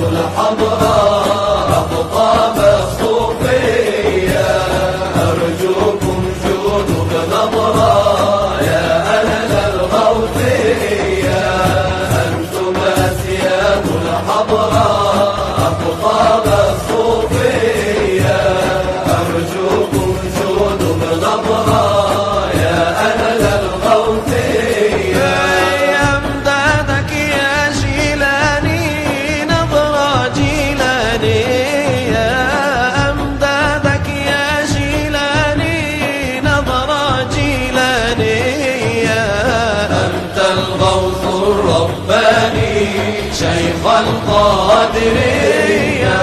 الحضراء أقطاب الصوفية أرجوكم جودوا بنظرة يا أهل الغوثية أنتم أسياد الحضراء أقطاب الصوفية أرجوكم جودوا بنظرة يا أهل الغوثية أمدادك يا جيلاني نظرة جيلاني يا أمدادك يا جيلاني نظرة جيلاني يا أنت الغوث الرباني شيخ القادرية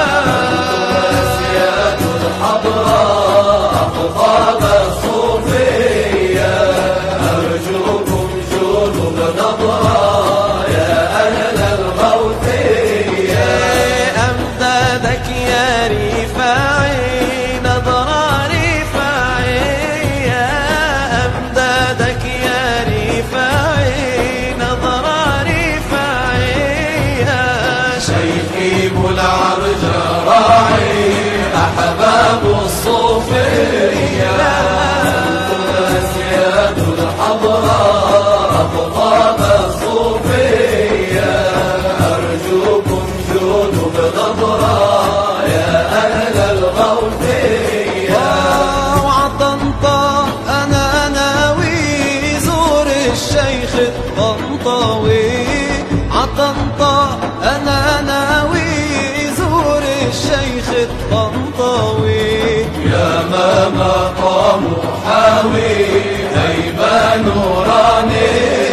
أسياد الحضراء أقطاب الصوفية أرجوكم جودوا بنظرة يا أهل الغوثية أمدادك يا رفاعي نظرة رفاعي يا أمدادك يا رفاعي نظرة رفاعي يا شيخي ابو العرج راعي احباب الصوفيه انتم اسياد الحضراء اقطاب الصوفيه ارجوكم جودوا بنظره يا اهل الغوثيه وعطنطا أنا ناوي زور الشيخ الطنطاوي عطنطا أنا ناوي زور الشيخ الطنطاوي يا ما مقام حاوي هيبه نورانيه